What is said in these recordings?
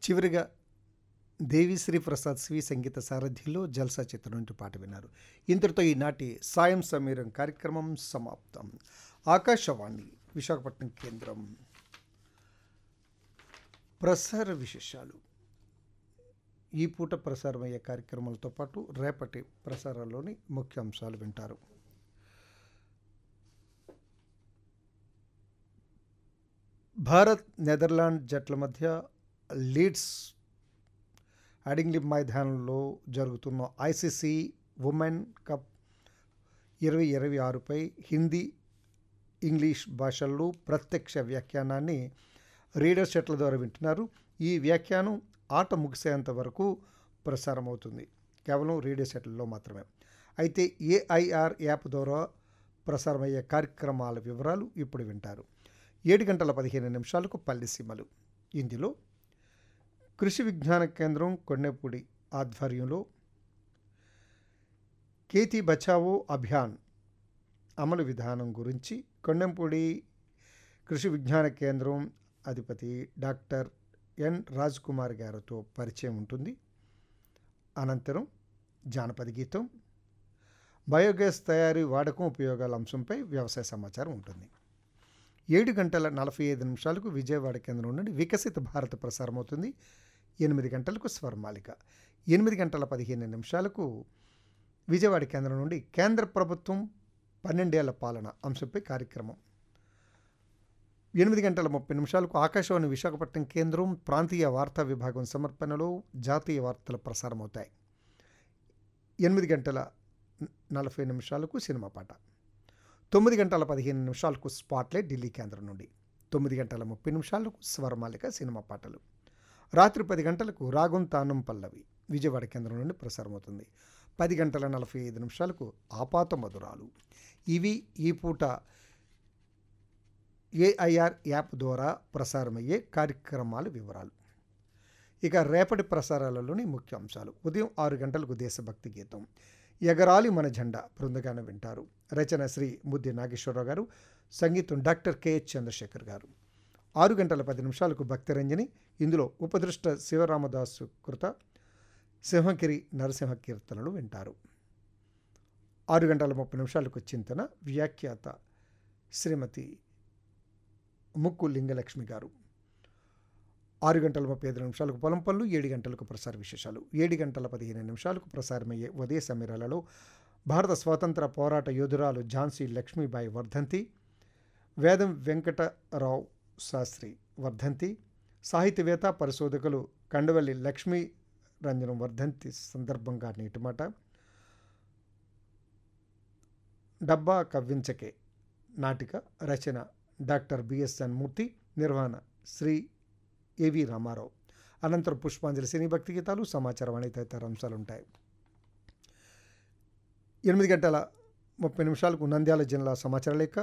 చివరిగా దేవిశ్రీ ప్రసాద్ స్వీ సంగీత సారథ్యంలో జల్సా చిత్రం నుండి పాట విన్నారు ఇంతటితో ఈనాటి సాయం సమీరం కార్యక్రమం సమాప్తం ఆకాశవాణి విశాఖపట్నం కేంద్రం ప్రసార విశేషాలు ఈ పూట ప్రసారమయ్యే కార్యక్రమాలతో పాటు రేపటి ప్రసారాల్లోని ముఖ్య అంశాలు వింటారు భారత్ నెదర్లాండ్ జట్ల మధ్య లీడ్స్ అడింగ్లీ మైదానంలో జరుగుతున్న ఐసీసీ ఉమెన్ కప్ ఇరవై ఇరవై ఆరుపై హిందీ ఇంగ్లీష్ భాషల్లో ప్రత్యక్ష వ్యాఖ్యానాన్ని రీడర్ సెట్ల ద్వారా వింటున్నారు ఈ వ్యాఖ్యానం ఆట ముగిసేంత వరకు ప్రసారం అవుతుంది కేవలం రేడియో సెట్లలో మాత్రమే అయితే ఏఐఆర్ యాప్ ద్వారా ప్రసారమయ్యే కార్యక్రమాల వివరాలు ఇప్పుడు వింటారు ఏడు గంటల పదిహేను నిమిషాలకు పల్లి సీమలు ఇందులో కృషి విజ్ఞాన కేంద్రం కొండెపూడి ఆధ్వర్యంలో కేతి బచావో అభియాన్ అమలు విధానం గురించి కొండెంపూడి కృషి విజ్ఞాన కేంద్రం అధిపతి డాక్టర్ ఎన్ రాజ్ కుమార్ గారితో పరిచయం ఉంటుంది అనంతరం జానపద గీతం బయోగ్యాస్ తయారీ వాడకం ఉపయోగాల అంశంపై వ్యవసాయ సమాచారం ఉంటుంది ఏడు గంటల నలభై ఐదు నిమిషాలకు విజయవాడ కేంద్రం నుండి వికసిత భారత్ ప్రసారం అవుతుంది ఎనిమిది గంటలకు స్వర్మాలిక ఎనిమిది గంటల పదిహేను నిమిషాలకు విజయవాడ కేంద్రం నుండి కేంద్ర ప్రభుత్వం పన్నెండేళ్ల పాలన అంశంపై కార్యక్రమం ఎనిమిది గంటల ముప్పై నిమిషాలకు ఆకాశవాణి విశాఖపట్నం కేంద్రం ప్రాంతీయ వార్తా విభాగం సమర్పణలో జాతీయ వార్తలు ప్రసారమవుతాయి ఎనిమిది గంటల నలభై నిమిషాలకు సినిమా పాట తొమ్మిది గంటల పదిహేను నిమిషాలకు స్పాట్లైట్ ఢిల్లీ కేంద్రం నుండి తొమ్మిది గంటల ముప్పై నిమిషాలకు స్వరమాలిక సినిమా పాటలు రాత్రి పది గంటలకు రాగం తానం పల్లవి విజయవాడ కేంద్రం నుండి ప్రసారమవుతుంది పది గంటల నలభై ఐదు నిమిషాలకు ఆపాత మధురాలు ఇవి ఈ పూట ఏఐఆర్ యాప్ ద్వారా ప్రసారమయ్యే కార్యక్రమాల వివరాలు ఇక రేపటి ప్రసారాలలోని ముఖ్య అంశాలు ఉదయం ఆరు గంటలకు దేశభక్తి గీతం ఎగరాలి మన జెండా బృందగానం వింటారు రచన శ్రీ ముద్ది నాగేశ్వరరావు గారు సంగీతం డాక్టర్ కెహెచ్ చంద్రశేఖర్ గారు ఆరు గంటల పది నిమిషాలకు భక్తిరంజని ఇందులో ఉపదృష్ట శివరామదాసు కృత సింహగిరి నరసింహ కీర్తనలు వింటారు ఆరు గంటల ముప్పై నిమిషాలకు చింతన వ్యాఖ్యాత శ్రీమతి ముక్కు లింగలక్ష్మి గారు ఆరు గంటల ముప్పై ఐదు నిమిషాలకు పొలం పనులు ఏడు గంటలకు ప్రసార విశేషాలు ఏడు గంటల పదిహేను నిమిషాలకు ప్రసారమయ్యే ఉదయ సమీరాలలో భారత స్వాతంత్ర పోరాట యోధురాలు ఝాన్సీ లక్ష్మీబాయి వర్ధంతి వేదం వెంకటరావు శాస్త్రి వర్ధంతి సాహిత్యవేత్త పరిశోధకులు కండవల్లి లక్ష్మీ రంజనం వర్ధంతి సందర్భంగా నేటి మాట డబ్బా కవ్వించకే నాటిక రచన డాక్టర్ బిఎస్ఎన్ మూర్తి నిర్వహణ శ్రీ ఏవి రామారావు అనంతరం పుష్పాంజలి సినీ భక్తి గీతాలు సమాచారం అనే తదితర అంశాలు ఉంటాయి ఎనిమిది గంటల ముప్పై నిమిషాలకు నంద్యాల జిల్లా సమాచార లేఖ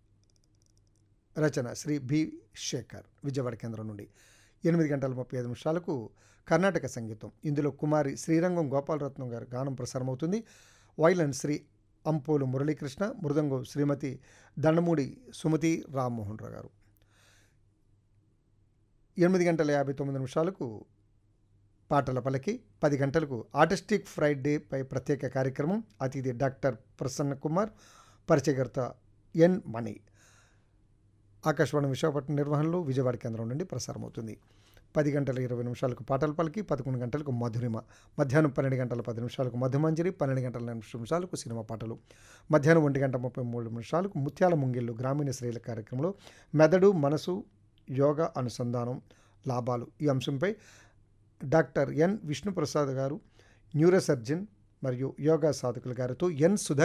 రచన శ్రీ బి శేఖర్ విజయవాడ కేంద్రం నుండి ఎనిమిది గంటల ముప్పై ఐదు నిమిషాలకు కర్ణాటక సంగీతం ఇందులో కుమారి శ్రీరంగం గోపాలరత్నం గారి గానం ప్రసారమవుతుంది వైలన్ శ్రీ అంపోలు మురళీకృష్ణ మృదంగం శ్రీమతి దండమూడి సుమతి రామ్మోహన్ రావు గారు ఎనిమిది గంటల యాభై తొమ్మిది నిమిషాలకు పాటల పలకి పది గంటలకు ఆర్టిస్టిక్ ఫ్రైడే పై ప్రత్యేక కార్యక్రమం అతిథి డాక్టర్ ప్రసన్న కుమార్ పరిచయకర్త ఎన్ మణి ఆకాశవాణి విశాఖపట్నం నిర్వహణలో విజయవాడ కేంద్రం నుండి ప్రసారమవుతుంది పది గంటల ఇరవై నిమిషాలకు పాటల పలికి పదకొండు గంటలకు మధురిమ మధ్యాహ్నం పన్నెండు గంటల పది నిమిషాలకు మధుమంజరి పన్నెండు గంటల నిమిషాలకు సినిమా పాటలు మధ్యాహ్నం ఒంటి గంట ముప్పై మూడు నిమిషాలకు ముత్యాల ముంగిళ్ళు గ్రామీణ స్త్రీల కార్యక్రమంలో మెదడు మనసు యోగా అనుసంధానం లాభాలు ఈ అంశంపై డాక్టర్ ఎన్ విష్ణుప్రసాద్ గారు న్యూరోసర్జన్ మరియు యోగా సాధకుల గారితో ఎన్ సుధా